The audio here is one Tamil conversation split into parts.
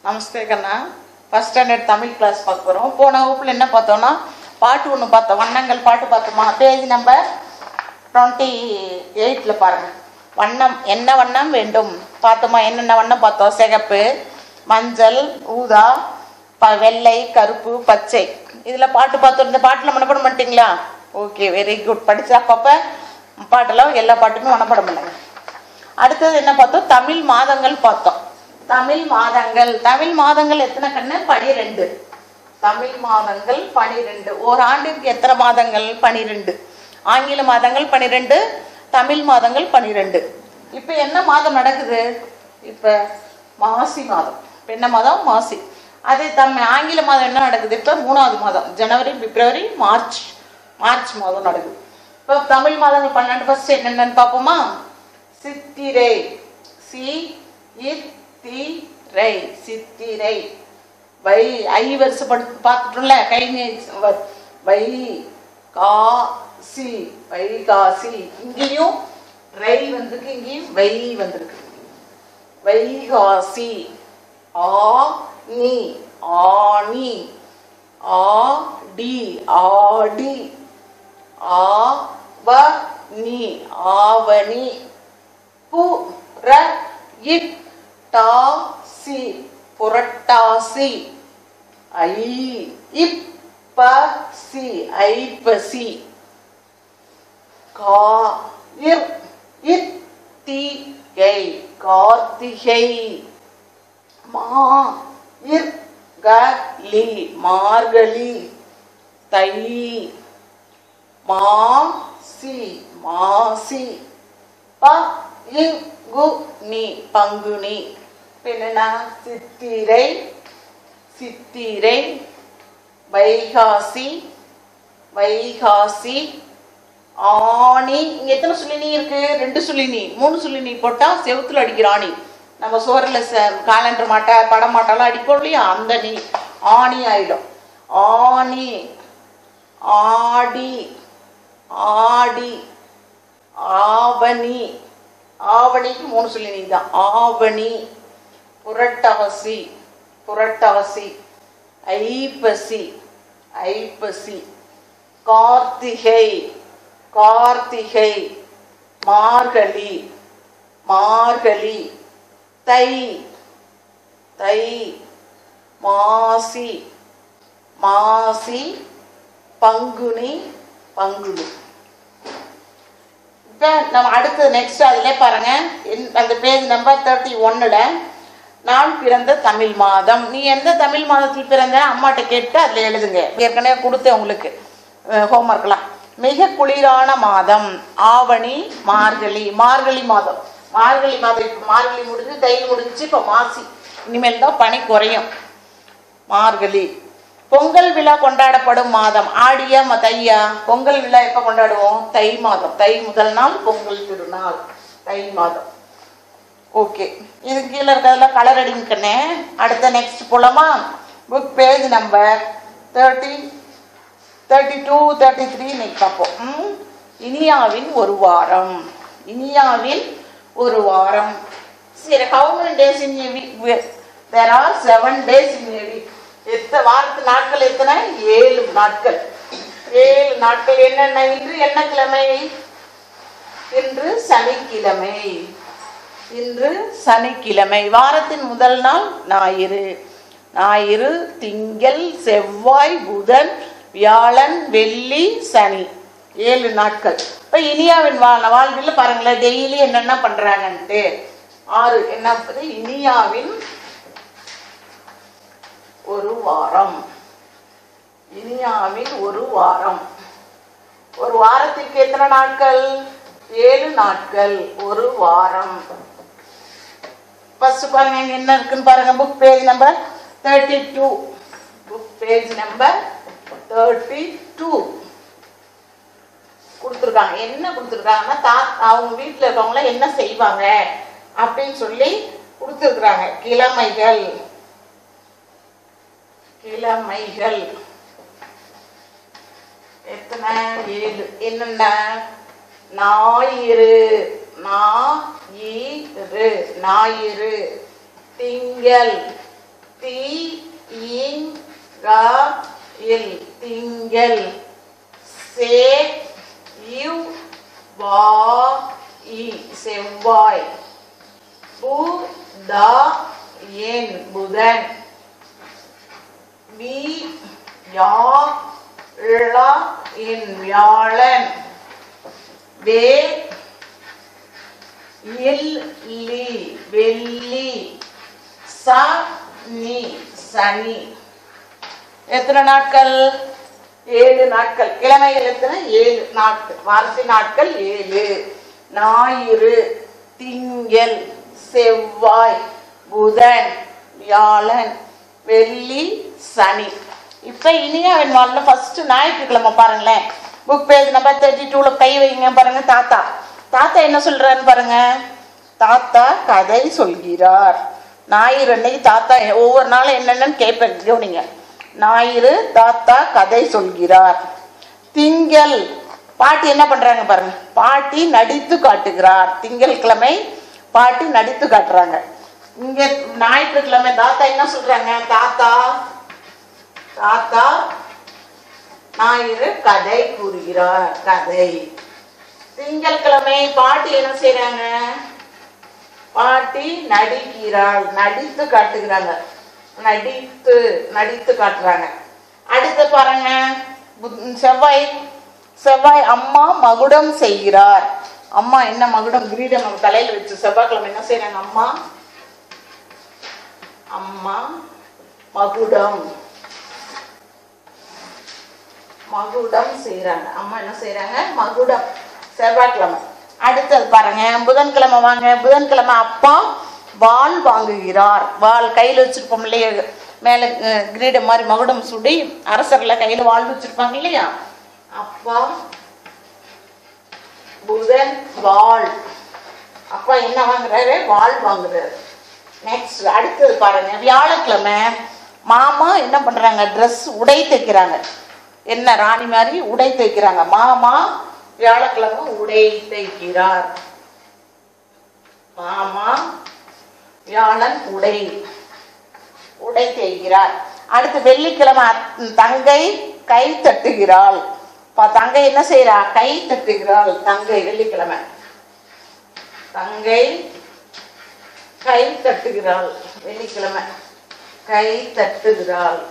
நமஸ்தே கண்ணா ஃபஸ்ட் ஸ்டாண்டர்ட் தமிழ் கிளாஸ் பார்க்க போகிறோம் போன வகுப்பில் என்ன பார்த்தோம்னா பாட்டு ஒன்று பார்த்தோம் வண்ணங்கள் பாட்டு பார்த்தோமா பேஜ் நம்பர் டுவெண்ட்டி எயிட்டில் பாருங்கள் வண்ணம் என்ன வண்ணம் வேண்டும் பார்த்தோமா என்னென்ன வண்ணம் பார்த்தோம் சிகப்பு மஞ்சள் ஊதா ப வெள்ளை கருப்பு பச்சை இதில் பாட்டு பார்த்தோம் இந்த பாட்டில் மனப்படம் பண்ணிட்டீங்களா ஓகே வெரி குட் படிச்சா அப்பப்போ பாட்டெல்லாம் எல்லா பாட்டுமே மனப்படம் பண்ணுங்க அடுத்தது என்ன பார்த்தோம் தமிழ் மாதங்கள் பார்த்தோம் தமிழ் மாதங்கள் தமிழ் மாதங்கள் எத்தனை கண்ணு பனிரெண்டு தமிழ் மாதங்கள் பனிரெண்டு ஒரு ஆண்டிற்கு எத்தனை மாதங்கள் பனிரெண்டு ஆங்கில மாதங்கள் பனிரெண்டு தமிழ் மாதங்கள் பனிரெண்டு இப்போ என்ன மாதம் நடக்குது இப்போ மாசி மாதம் இப்போ என்ன மாதம் மாசி அதே தம் ஆங்கில மாதம் என்ன நடக்குது இப்போ மூணாவது மாதம் ஜனவரி பிப்ரவரி மார்ச் மார்ச் மாதம் நடக்குது இப்போ தமிழ் மாதங்கள் பன்னெண்டு ஃபர்ஸ்ட் என்னென்னு பார்ப்போமா சித்திரை சி இத்திரை சித்திரை வை ஐ வருஷம் படு பார்த்துட்டோம்ல கை நெ- வ- வை கா சி வை காசி இங்கேயும் ரை வந்திருக்கு இங்கேயும் வை வந்திருக்கு வைகாசி ஆ நீ ஆனி ஆ டி ஆடி ஆவணி ஆவணி பு ர இட் டா சி புரட்டாசி ஐ இப் ப சி ஐப்பசி கா இர் இத்திகை கார்த்திகை மா இர் கலி மார்கழி தை மாசி மாசி ப இங்கு நீ பங்குனி என்னன்னா சித்திரை சித்திரை வைகாசி வைகாசி ஆணி இங்க எத்தனை சுழினி இருக்கு ரெண்டு சுழினி மூணு சுழினி போட்டா செவுத்துல அடிக்கிற ஆணி நம்ம சோறுல காலண்டர் மாட்டை படம் மாட்டெல்லாம் அடிப்போம் இல்லையா அந்த நீ ஆணி ஆயிடும் ஆணி ஆடி ஆடி ஆவணி ஆவணிக்கு மூணு சொல்லி நீ தான் ஆவணி புரட்டாசி புரட்டாசி ஐப்பசி ஐப்பசி கார்த்திகை கார்த்திகை மார்கழி மார்கழி தை தை மாசி மாசி பங்குனி பங்குனி இப்போ நம்ம அடுத்து நெக்ஸ்ட் அதிலே பாருங்க என்- அந்த பேஜ் நம்பர் தேர்ட்டி ஒன்னுல நான் பிறந்த தமிழ் மாதம் நீ எந்த தமிழ் மாதத்தில் பிறந்த அம்மாட்ட கேட்டு அதில் எழுதுங்க ஏற்கனவே கொடுத்தேன் உங்களுக்கு ஹோம்ஒர்க்லாம் மிக குளிரான மாதம் ஆவணி மார்கழி மார்கழி மாதம் மார்கழி மாதம் இப்போ மார்கழி முடிஞ்சு தை முடிஞ்சு இப்போ மாசி இனிமேல் தான் பனி குறையும் மார்கழி பொங்கல் விழா கொண்டாடப்படும் மாதம் ஆடியா ம தையா பொங்கல் விழா எப்போ கொண்டாடுவோம் தை மாதம் தை முதல் நாள் பொங்கல் திருநாள் தை மாதம் ஓகே இது கீழே இருக்கிறதெல்லாம் கலர் அடிங்கண்ணே அடுத்த நெக்ஸ்ட் போலாமா book page number thirty thirty two thirty three இன்னைக்கு பார்ப்போம் ம்? இனியாவின் ஒரு வாரம் இனியாவின் ஒரு வாரம் சரி how many days in week there are seven days in week எத்தனை வாரத்து நாட்கள் எத்தனை ஏழு நாட்கள் ஏழு நாட்கள் என்னென்ன இன்று என்ன கிழமை இன்று சனிக்கிழமை இன்று சனிக்கிழமை வாரத்தின் முதல் நாள் ஞாயிறு ஞாயிறு திங்கள் செவ்வாய் புதன் வியாழன் வெள்ளி சனி ஏழு நாட்கள் இப்போ இனியாவின் வா வாழ்வில் பாருங்களேன் டெய்லி என்னென்ன பண்ணுறாங்கன்ட்டு ஆறு என்ன பண்ணுது? இனியாவின் ஒரு வாரம் இனியாவின் ஒரு வாரம் ஒரு வாரத்திற்கு எத்தனை நாட்கள் ஏழு நாட்கள் ஒரு வாரம் ஃபர்ஸ்ட் பாருங்க இங்க என்ன இருக்குன்னு பாருங்க book page number thirty two book page number thirty two கொடுத்துருக்காங்க என்ன கொடுத்துருக்காங்கன்னா தா அவங்க வீட்டில் இருக்கவங்கள என்ன செய்வாங்க அப்படின்னு சொல்லி கொடுத்துருக்குறாங்க கிழமைகள் கிழமைகள் எத்தனை ஏழு என்னென்ன ஞாயிறு ஞாயிறு ஞாயிறு திங்கள் தி இங் க இல் திங்கள் சே இவ் வா இ செவ்வாய் பு த என் புதன் வி யா ழ இன் வியாழன் வே இல் லி வெள்ளி ச நி சனி எத்தனை நாட்கள் ஏழு நாட்கள் கிழமைகள் எத்தனை ஏழு நாட்கள் வாரத்தி நாட்கள் ஏழு ஞாயிறு திங்கள் செவ்வாய் புதன் வியாழன் வெள்ளி சனி இப்போ இனியாவின் நாளில் ஃபர்ஸ்ட் ஞாயிற்றுக்கிழமை பாருங்களேன் புக் பேஜ் நம்பர் தேர்ட்டி டூவில் கை வைங்க பாருங்க தாத்தா தாத்தா என்ன சொல்றாருன்னு பாருங்க தாத்தா கதை சொல்கிறார் ஞாயிறு அன்னைக்கு தாத்தா ஒவ்வொரு நாளும் என்னென்னு கேட்பேன் கவனிங்க ஞாயிறு தாத்தா கதை சொல்கிறார் திங்கள் பாட்டி என்ன பண்றாங்க பாருங்க பாட்டி நடித்து காட்டுகிறார் திங்கட்கிழமை பாட்டி நடித்து காட்டுறாங்க இங்க ஞாயிற்றுக்கிழமை தாத்தா என்ன சொல்றாங்க தாத்தா தாத்தா ஞாயிறு கதை கூறுகிறார் கதை திங்கட்கிழமை பாட்டி என்ன செய்றாங்க பாட்டி நடிக்கிறாள் நடித்து காட்டுகிறாங்க நடித்து நடித்து காட்டுறாங்க அடுத்து பாருங்க புத்- செவ்வாய் செவ்வாய் அம்மா மகுடம் செய்கிறார் அம்மா என்ன மகுடம் கிரீடம் நம்ம தலையில வச்சு செவ்வாய்க்கிழமை என்ன செய்றாங்க அம்மா அம்மா மகுடம் மகுடம் செய்றாங்க அம்மா என்ன செய்றாங்க மகுடம் செவ்வாய்க்கிழமை அடுத்தது பாருங்க புதன்கிழமை வாங்க புதன்கிழமை அப்பா வாள் வாங்குகிறார் வாள் கையில் வச்சிருப்போம் இல்லையா மேலே அஹ், கிரீடம் மாதிரி மகுடம் சுடி அரசர்ல கையில் வாள் வச்சிருப்பாங்க இல்லையா அப்பா புதன் வாள் அப்பா என்ன வாங்குறாரு வாள் வாங்குறாரு நெக்ஸ்ட் அடுத்தது பாருங்க வியாழக்கிழமை மாமா என்ன பண்றாங்க ட்ரெஸ் உடை தைக்கிறாங்க என்ன ராணி மாதிரி உடை தைக்கிறாங்க மாமா வியாழக்கிழமை உடை தைக்கிறார் மாமா வியாழன் உடை உடை தேய்கிறார் அடுத்து வெள்ளிக்கிழமை அத்- தங்கை கை தட்டுகிறாள் பா- தங்கை என்ன செய்றா கை தட்டுகிறாள் தங்கை வெள்ளிக்கிழமை தங்கை கை தட்டுகிறாள் வெள்ளிக்கிழமை கை தட்டுகிறாள்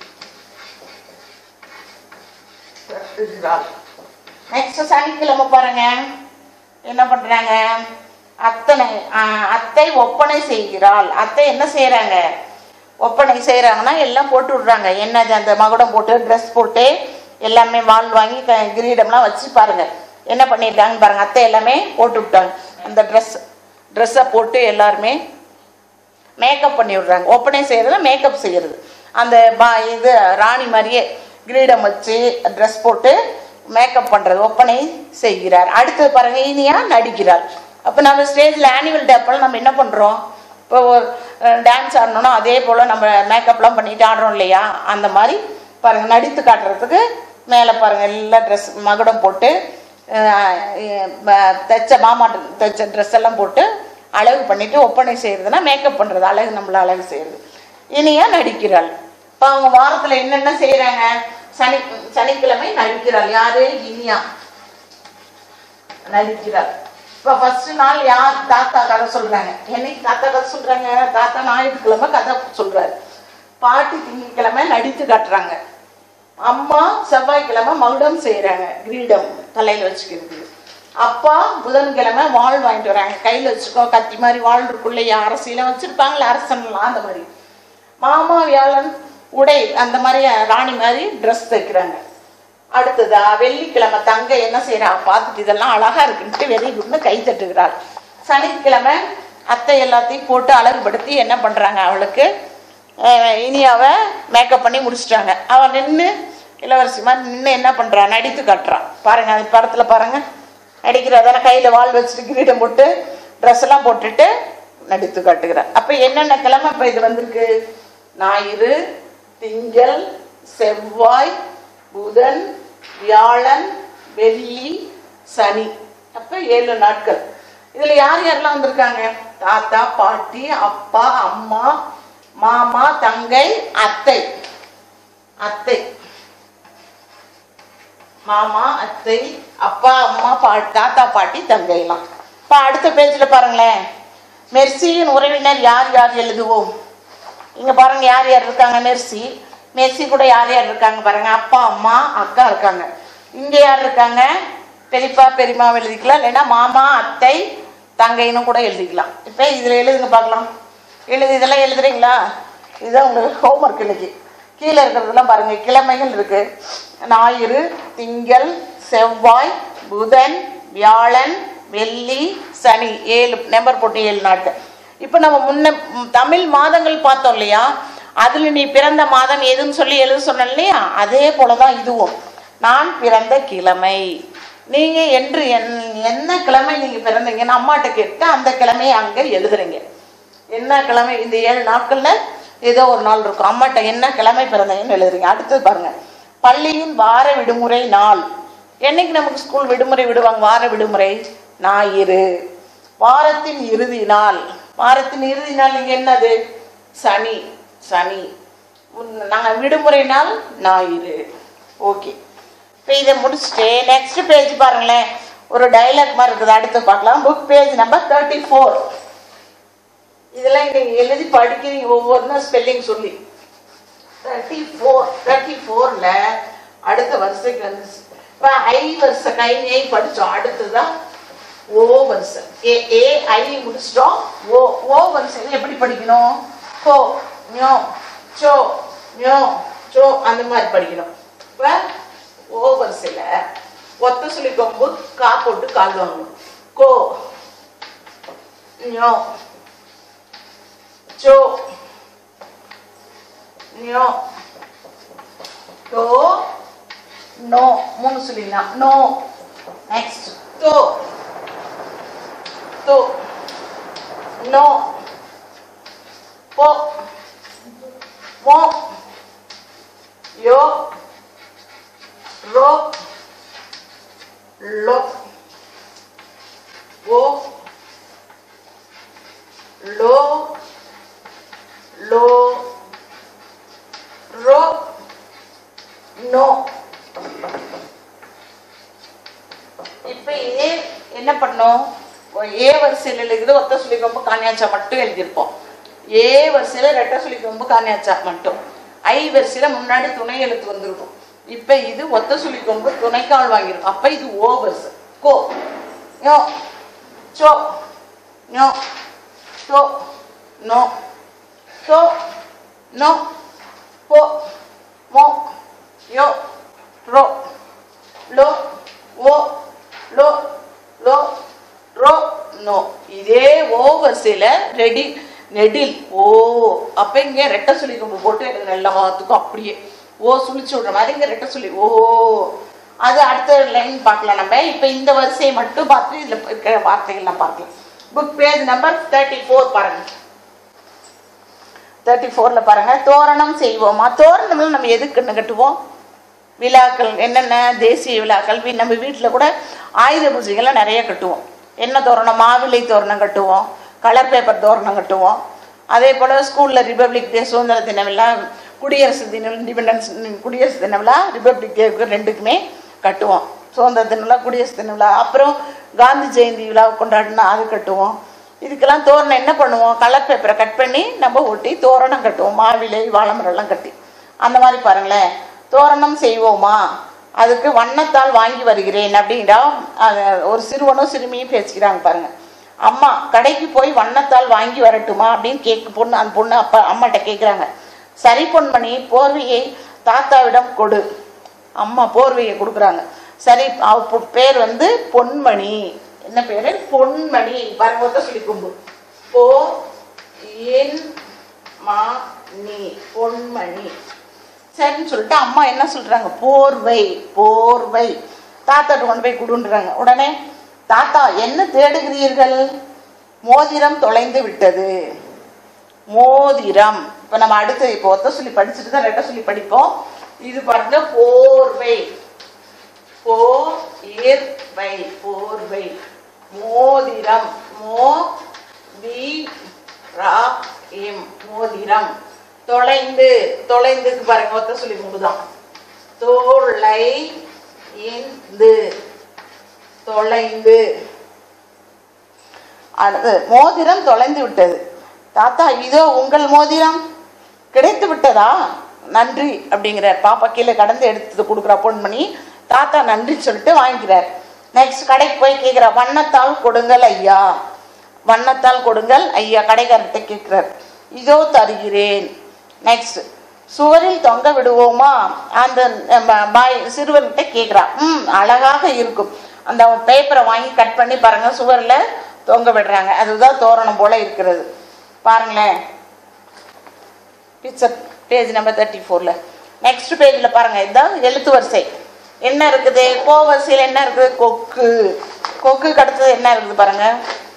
தட்டுகிறாள் நெக்ஸ்ட் சனிக்கிழமை பாருங்க என்ன பண்றாங்க அத்தனை ஆஹ், அத்தை ஒப்பனை செய்கிறாள் அத்தை என்ன செய்றாங்க ஒப்பனை செய்றாங்கன்னா எல்லாம் போட்டு விடுறாங்க என்னது அந்த மகுடம் போட்டு ட்ரெஸ் போட்டு எல்லாமே வாள் வாங்கி க- கிரீடம்லாம் வச்சு பாருங்க என்ன பண்ணிட்டாங்க பாருங்க அத்தை எல்லாமே போட்டு விட்டாங்க அந்த ட்ரெஸ் ட்ரெஸ்ஸை போட்டு எல்லாருமே மேக்கப் பண்ணி விடுறாங்க ஒப்பனை செய்யறதுல மேக்கப் செய்யறது அந்த பா இது ராணி மாதிரியே கிரீடம் வச்சு ட்ரெஸ் போட்டு மேக்கப் பண்றது ஒப்பனை செய்கிறார் அடுத்து பாருங்க இனியா நடிக்கிறார் அப்போ நம்ம ஸ்டேஜில் ஆனுவல் டே அப்பெல்லாம் நம்ம என்ன பண்ணுறோம் இப்போ ஒரு டான்ஸ் ஆடணும்னா அதே போல் நம்ம மேக்கப்லாம் பண்ணிட்டு ஆடுறோம் இல்லையா அந்த மாதிரி பாருங்க நடித்து காட்டுறதுக்கு மேலே பாருங்க எல்லாம் ட்ரெஸ் மகுடம் போட்டு அஹ், அஹ், தைச்ச மாமா தைச்ச ட்ரெஸ் எல்லாம் போட்டு அழகு பண்ணிட்டு ஒப்பனை செய்யறதுன்னா மேக்கப் பண்றது அழகு நம்மள அழகு செய்யறது இனியா நடிக்கிறாள் இப்போ அவங்க வாரத்துல என்னென்ன செய்யறாங்க சனி சனிக்கிழமை நடிக்கிறாள் யாரு இனியா நடிக்கிறாள் இப்போ ஃபர்ஸ்ட் நாள் யார் தாத்தா கதை சொல்றாங்க என்னைக்கு தாத்தா கதை சொல்றாங்க தாத்தா ஞாயிற்றுக்கிழமை கதை சொல்றாரு பாட்டி திங்கட்கிழமை நடித்து காட்டுறாங்க அம்மா செவ்வாய்க்கிழமை மகுடம் செய்றாங்க கிரீடம் தலையில வச்சுக்கிறது அப்பா புதன்கிழமை வாள் வாங்கிட்டு வராங்க கையில வச்சுக்கோ கத்தி மாதிரி வாள் இருக்குள்ளையா அரசியல வச்சிருப்பாங்களே அரசன்லாம் அந்த மாதிரி மாமா வியாழன் உடை அந்த மாதிரி ராணி மாதிரி ட்ரெஸ் தைக்கிறாங்க அடுத்ததா வெள்ளிக்கிழமை தங்க என்ன செய்றா பார்த்துட்டு இதெல்லாம் அழகா இருக்குன்ட்டு வெரி குட்னு கை தட்டுகிறாள் சனிக்கிழமை அத்தை எல்லாத்தையும் போட்டு அழகுபடுத்தி என்ன பண்றாங்க அவளுக்கு அஹ், இனியாவை மேக்கப் பண்ணி முடிச்சிட்டாங்க அவள் நின்று இளவரசி மாதிரி நின்று என்ன பண்றா நடித்து காட்டுறா பாருங்க அந்த படத்துல பாருங்க நடிக்கிறா தானே கையில வாள் வச்சுட்டு கிரீடம் போட்டு ட்ரெஸ் எல்லாம் போட்டுட்டு நடித்து காட்டுகிறார் அப்ப என்னென்ன கிழமை இப்ப இது வந்திருக்கு ஞாயிறு திங்கள் செவ்வாய் புதன் வியாழன் வெள்ளி சனி அப்ப ஏழு நாட்கள் இதுல யார் யாரெல்லாம் வந்திருக்காங்க தாத்தா பாட்டி அப்பா அம்மா மாமா தங்கை அத்தை அத்தை மாமா அத்தை அப்பா அம்மா பா தாத்தா பாட்டி தங்கைலாம் இப்போ அடுத்த பேஜில் பாருங்களேன் மெர்சியின் உறவினர் யார் யார் எழுதுவோம் இங்க பாருங்க யார் யார் இருக்காங்க மெர்சி மெர்சி கூட யார் யார் இருக்காங்க பாருங்க அப்பா அம்மா அக்கா இருக்காங்க இங்க யார் இருக்காங்க பெரியப்பா பெரியம்மா எழுதிக்கலாம் இல்லைன்னா மாமா அத்தை தங்கைன்னு கூட எழுதிக்கலாம் இப்போ இதில் எழுதுங்க பார்க்கலாம் எழுதி இதெல்லாம் எழுதுறீங்களா இதுதான் உங்களுக்கு ஹோம்ஒர்க் இன்னைக்கு கீழே இருக்கிறதெல்லாம் பாருங்க கிழமைகள் இருக்கு ஞாயிறு திங்கள் செவ்வாய் புதன் வியாழன் வெள்ளி சனி ஏழு நம்பர் போட்டு ஏழு நாட்கள் இப்போ நம்ம முன்ன ம், தமிழ் மாதங்கள் பார்த்தோம் இல்லையா அதுல நீ பிறந்த மாதம் எதுன்னு சொல்லி எழுத சொன்ன இல்லையா அதே போலதான் இதுவும் நான் பிறந்த கிழமை நீங்க என்று என்- என்ன கிழமை நீங்க பிறந்தீங்கன்னு அம்மாட்ட கேட்டு அந்த கிழமையை அங்க எழுதுறீங்க என்ன கிழமை இந்த ஏழு நாட்கள்ல ஏதோ ஒரு நாள் இருக்கும் அம்மாட்ட என்ன கிழமை பிறந்தீங்கன்னு எழுதுறீங்க அடுத்தது பாருங்க பள்ளியின் வார விடுமுறை நாள் என்னைக்கு நமக்கு ஸ்கூல் விடுமுறை விடுவாங்க வார விடுமுறை ஞாயிறு வாரத்தின் இறுதி நாள் வாரத்தின் இறுதி நாள் இங்க என்னது சனி சனி உன்- நாங்க விடுமுறை நாள் ஞாயிறு ஓகே இப்போ இதை முடிச்சுட்டு நெக்ஸ்ட் பேஜ் பாருங்களேன் ஒரு டைலாக் மாதிரி இருக்குது அடுத்து பார்க்கலாம் book page number thirty four இதெல்லாம் நீங்க எழுதி படிக்கிறீங்க ஒவ்வொன்றும் ஸ்பெல்லிங் சொல்லி தேர்ட்டி ஃபோர் தேர்ட்டி ஃபோரில் அடுத்த வருஷத்துக்கு வந்து இப்போ ஐ வருஷ கை நெய் படித்தோம் அடுத்ததான் ஓ வருஷம் ஏ ஏ ஐ முடிச்சிட்டோம் ஓ ஓ வருஷம் எப்படி படிக்கணும் கோ ஞோ சோ ஞோ சோ அந்த மாதிரி படிக்கணும் இப்போ ஓ வரிசையில் ஒத்த சொல்லி கொம்பு கா போட்டு கால் வாங்கணும் கோ ஞோ சோ ஞோ டோ நோ மூணு சொல்லிடலாம் நோ நெக்ஸ்ட் தோ தோ நோ போ மோ யோ ரோ லோ ஓ லோ லோ ரோ நோ இப்ப இதே என்ன பண்ணோம் ஒரு ஏ வரிசையில் எழுதுகிறது ஒத்த சுழி கொம்பு காணியாச்சா மட்டும் எழுதியிருப்போம் ஏ வரிசையில ரெட்டை சுழி கொம்பு காணியாச்சா மட்டும் ஐ வரிசையில முன்னாடி துணை எழுத்து வந்திருக்கும் இப்ப இது ஒத்த சுழி கொம்பு துணைக்கால் வாங்கியிருக்கும் அப்ப இது ஓ வரிசை கோ ஞோ சோ ஞோ தோ நோ தோ நோ போ மோ யோ ரோ லோ ஓ லோ லோ ரோ நோ இதே ஓ வரிசையில் ரெடி நெடில் ஓ அப்போ இங்கே ரெட்டை சுழி கொம்பு போட்டு எனக்கு எல்லாத்துக்கும் அப்படியே ஓ சுழிச்சு விடுற மாதிரி இங்கே ரெட்டை சுழி ஓ அது அடுத்த லைன் பார்க்கலாம் நம்ம இப்போ இந்த வரிசையை மட்டும் பார்த்து இதில் இருக்கிற வார்த்தைகள்லாம் பார்க்கலாம் book page number thirty four பாருங்கள் தேர்ட்டி ஃபோரில் பாருங்கள் தோரணம் செய்வோமா தோரணம்லாம் நம்ம எதுக்குன்னு கட்டுவோம் விழாக்கள் என்னென்ன தேசிய விழாக்கள் வி- நம்ம வீட்டில் கூட ஆயுத பூஜைகள்லாம் நிறைய கட்டுவோம் என்ன தோரணம் மாவிலை தோரணம் கட்டுவோம் கலர் பேப்பர் தோரணம் கட்டுவோம் அதே போல் ஸ்கூலில் ரிப்பப்ளிக் டே சுதந்திர தின விழா குடியரசு தினம் இண்டிபெண்டன்ஸ் குடியரசு தின விழா ரிப்பப்ளிக் டேவுக்கு ரெண்டுக்குமே கட்டுவோம் சுதந்திர தின விழா குடியரசு தின விழா அப்புறம் காந்தி ஜெயந்தி விழா கொண்டாடினா அது கட்டுவோம் இதுக்கெல்லாம் தோரணம் என்ன பண்ணுவோம் கலர் பேப்பரை கட் பண்ணி நம்ம ஒட்டி தோரணம் கட்டுவோம் மாவிலை வாழைமரம்லாம் கட்டி அந்த மாதிரி பாருங்களேன் தோரணம் செய்வோமா அதுக்கு வண்ணத்தால் வாங்கி வருகிறேன் அப்படின்னா அது ஒரு சிறுவனும் சிறுமியும் பேசிக்கிறாங்க பாருங்க அம்மா கடைக்கு போய் வண்ணத்தால் வாங்கி வரட்டுமா அப்படின்னு கேட்க பொண்ணு அந்த பொண்ணு அப்பா அம்மாட்ட கேட்குறாங்க சரி பொன்மணி போர்வையை தாத்தாவிடம் கொடு அம்மா போர்வையை கொடுக்குறாங்க சரி அவ பொ- பேர் வந்து பொன்மணி என்ன பேரு பொன்மணி பாருங்க ஒத்த சொல்லி கும்பு போ என் மா நீ பொன்மணி சரின்னு சொல்லிட்டு அம்மா என்ன சொல்றாங்க போர்வை போர்வை தாத்தாட்ட கொண்டு போய் கொடுன்றாங்க உடனே தாத்தா என்ன தேடுகிறீர்கள் மோதிரம் தொலைந்து விட்டது மோதிரம் இப்போ நம்ம அடுத்து இப்போ ஒத்த சொல்லி படிச்சுட்டு தான் ரெட்ட சொல்லி படிப்போம் இது பாருங்க போர்வை போர்வை போர்வை மோதிரம் மோ வி ரா இம் மோதிரம் தொலைந்து தொலைந்துக்கு பாருங்க ஒத்த சொல்லி மூடுதான் தோளை இந்து தொலைந்து அடுத்து மோதிரம் தொலைந்து விட்டது தாத்தா இதோ உங்கள் மோதிரம் கிடைத்து விட்டதா நன்றி அப்படிங்கிறார் பாப்பா கீழே கடந்து எடுத்து கொடுக்குறா பொன் பண்ணி தாத்தா நன்றி சொல்லிட்டு வாங்கிக்கிறார் நெக்ஸ்ட் கடைக்கு போய் கேட்குறா வண்ணத்தால் கொடுங்கள் ஐயா வண்ணத்தால் கொடுங்கள் ஐயா கடைக்காரர்கிட்ட கேட்குறார் இதோ தருகிறேன் நெக்ஸ்ட் சுவரில் தொங்க விடுவோமா அந்த நம்ம பாய் சிறுவன்கிட்ட கேட்குறா ம் அழகாக இருக்கும் அந்த பேப்பரை வாங்கி கட் பண்ணி பாருங்க சுவரில் தொங்க விடுறாங்க அதுதான் தோரணம் போல இருக்கிறது பாருங்களேன் பிக்சர் பேஜ் நம்பர் தேர்ட்டி ஃபோரில் நெக்ஸ்ட் பேஜில் பாருங்க இதுதான் எழுத்து வரிசை என்ன இருக்குது கோ வரிசையில் என்ன இருக்குது கொக்கு கொக்குக்கு அடுத்தது என்ன இருக்குது பாருங்க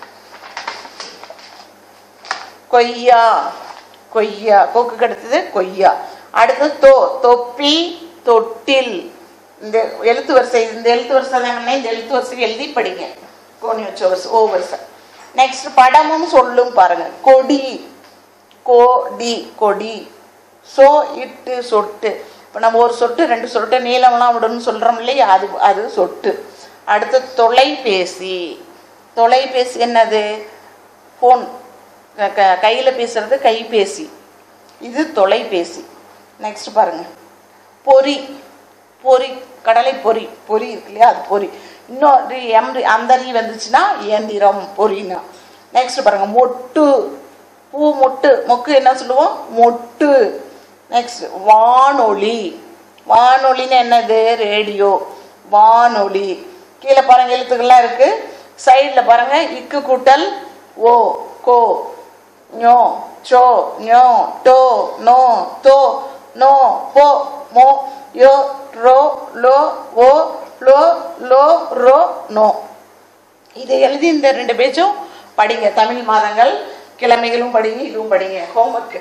கொய்யா கொய்யா கொக்குக்கு அடுத்தது கொய்யா அடுத்தது தோ தொப்பி தொட்டில் இந்த எழுத்து வரிசை இந்த எழுத்து வரிசை தானே இந்த எழுத்து வரிசை எழுதி படிங்க கோணி வச்ச வரிசை ஓ வரிசை நெக்ஸ்ட் படமும் சொல்லும் பாருங்க கொடி கோடி கொடி சோ இட்டு சொட்டு இப்போ நம்ம ஒரு சொட்டு ரெண்டு சொட்டு நீளம்லாம் விடணும்னு சொல்கிறோம் இல்லையா அது அது சொட்டு அடுத்து தொலைபேசி தொலைபேசி என்னது ஃபோன் கையில் பேசுறது கைபேசி இது தொலைபேசி நெக்ஸ்ட் பாருங்க பொறி பொறி கடலை பொறி பொறி இருக்கு இல்லையா அது பொறி இன்னொரு எம் அந்த ரீ வந்துச்சுன்னா இயந்திரம் பொறினா நெக்ஸ்ட் பாருங்க மொட்டு பூ மொட்டு மொக்கு என்ன சொல்லுவோம் மொட்டு நெக்ஸ்ட் வானொலி வானொலின்னு என்னது ரேடியோ வானொலி கீழே பாருங்க எழுத்துக்கள்லாம் இருக்கு சைடில் பாருங்க இக்கு கூட்டல் ஓ கோ ஞோ சோ ஞோ டோ நோ தோ நோ போ மோ யோ ரோ லோ ஓ லோ லோ ரோ நோ இதை எழுதி இந்த ரெண்டு பேஜும் படிங்க தமிழ் மாதங்கள் கிழமைகளும் படிங்க இதுவும் படிங்க ஹோம்ஒர்க்கு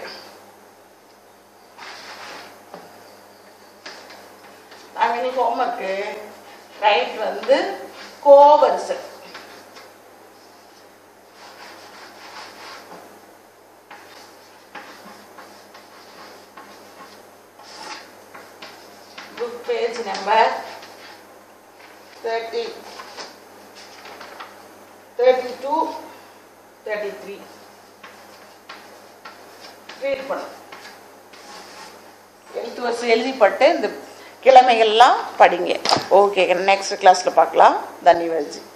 தமிழ் ஹோம்ஒர்க்கு ரைட் வந்து கோவரிசை book page number thirty thirty two thirty three read பண்ணும் எழுத்து வருஷம் எழுதிப்பட்டு இந்த கிழமைகள்லாம் படிங்க ஓகே நெக்ஸ்ட் கிளாஸில் பார்க்கலாம் தன்யவாஜி